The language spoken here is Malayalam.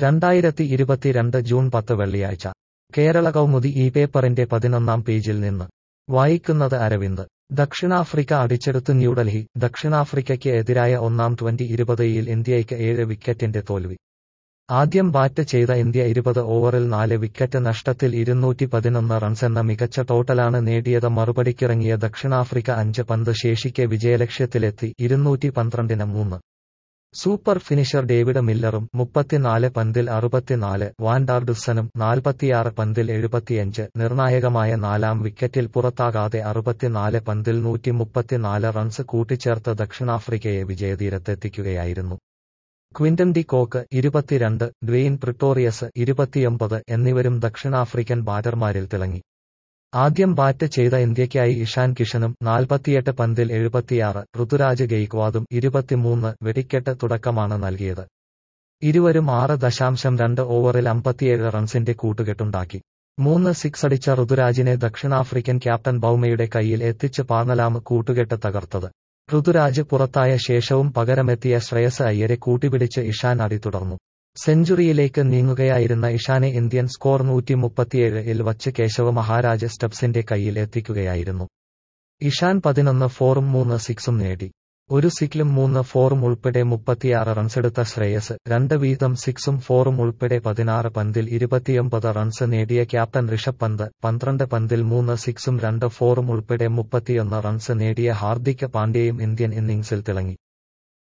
രണ്ടായിരത്തി ഇരുപത്തിരണ്ട് ജൂൺ പത്ത് വെള്ളിയാഴ്ച കേരള കൗമുദി ഈ പേപ്പറിന്റെ പതിനൊന്നാം പേജിൽ നിന്ന് വായിക്കുന്നത് അരവിന്ദ് ദക്ഷിണാഫ്രിക്ക അടിച്ചെടുത്ത് ന്യൂഡൽഹി ദക്ഷിണാഫ്രിക്കയ്ക്ക് എതിരായ ഒന്നാം ട്വന്റി ഇരുപതിൽ ഇന്ത്യയ്ക്ക് ഏഴ് വിക്കറ്റിന്റെ തോൽവി ആദ്യം ബാറ്റ് ചെയ്ത ഇന്ത്യ ഇരുപത് ഓവറിൽ നാല് വിക്കറ്റ് നഷ്ടത്തിൽ ഇരുന്നൂറ്റി പതിനൊന്ന് റൺസെന്ന മികച്ച ടോട്ടലാണ് നേടിയത് മറുപടിക്കിറങ്ങിയ ദക്ഷിണാഫ്രിക്ക അഞ്ച് പന്ത് ശേഷിക്കെ വിജയലക്ഷ്യത്തിലെത്തി ഇരുന്നൂറ്റി പന്ത്രണ്ടിന് മൂന്ന് സൂപ്പർ ഫിനിഷർ ഡേവിഡ് മില്ലറും മുപ്പത്തിനാല് പന്തിൽ അറുപത്തിനാല് വാൻഡാർഡുസനും നാൽപ്പത്തിയാറ് പന്തിൽ എഴുപത്തിയഞ്ച് നിർണായകമായ നാലാം വിക്കറ്റിൽ പുറത്താകാതെ അറുപത്തിനാല് പന്തിൽ നൂറ്റി മുപ്പത്തിനാല് റൺസ് കൂട്ടിച്ചേർത്ത് ദക്ഷിണാഫ്രിക്കയെ വിജയതീരത്തെത്തിക്കുകയായിരുന്നു ക്വിന്റൻ ഡി കോക്ക് ഇരുപത്തിരണ്ട് ഡ്വെയിൻ പ്രിട്ടോറിയസ് ഇരുപത്തിയൊമ്പത് എന്നിവരും ദക്ഷിണാഫ്രിക്കൻ ബാറ്റർമാരിൽ തിളങ്ങി ആദ്യം ബാറ്റ് ചെയ്ത ഇന്ത്യയ്ക്കായി ഇഷാൻ കിഷനും നാൽപ്പത്തിയെട്ട് പന്തിൽ എഴുപത്തിയാറ് ഋതുരാജ് ഗെയ്ക്വാദും ഇരുപത്തിമൂന്ന് വെടിക്കെട്ട് തുടക്കമാണ് നൽകിയത് ഇരുവരും ആറ് ദശാംശം രണ്ട് ഓവറിൽ അമ്പത്തിയേഴ് റൺസിന്റെ കൂട്ടുകെട്ടുണ്ടാക്കി മൂന്ന് സിക്സ് അടിച്ച ഋതുരാജിനെ ദക്ഷിണാഫ്രിക്കൻ ക്യാപ്റ്റൻ ബൌമയുടെ കയ്യിൽ എത്തിച്ച് പാർണലാമ് കൂട്ടുകെട്ട് തകർത്തത് ഋതുരാജ് പുറത്തായ ശേഷവും പകരമെത്തിയ ശ്രേയസ് അയ്യരെ കൂട്ടിപ്പിടിച്ച് ഇഷാൻ അടി തുടർന്നു സെഞ്ചുറിയിലേക്ക് നീങ്ങുകയായിരുന്ന ഇഷാനെ ഇന്ത്യൻ സ്കോർ നൂറ്റി മുപ്പത്തിയേഴിൽ വച്ച് കേശവ മഹാരാജ് സ്റ്റബ്സിന്റെ കയ്യിൽ എത്തിക്കുകയായിരുന്നു ഇഷാൻ പതിനൊന്ന് ഫോറും മൂന്ന് സിക്സും നേടി ഒരു സിക്ലും മൂന്ന് ഫോറും ഉൾപ്പെടെ മുപ്പത്തിയാറ് റൺസെടുത്ത ശ്രേയസ് രണ്ട് വീതം സിക്സും ഫോറും ഉൾപ്പെടെ പതിനാറ് പന്തിൽ ഇരുപത്തിയൊമ്പത് റൺസ് നേടിയ ക്യാപ്റ്റൻ ഋഷഭ് പന്ത് പന്ത്രണ്ട് പന്തിൽ മൂന്ന് സിക്സും രണ്ട് ഫോറും ഉൾപ്പെടെ മുപ്പത്തിയൊന്ന് റൺസ് നേടിയ ഹാർദിക് പാണ്ഡ്യയും ഇന്ത്യൻ ഇന്നിംഗ്സിൽ തിളങ്ങി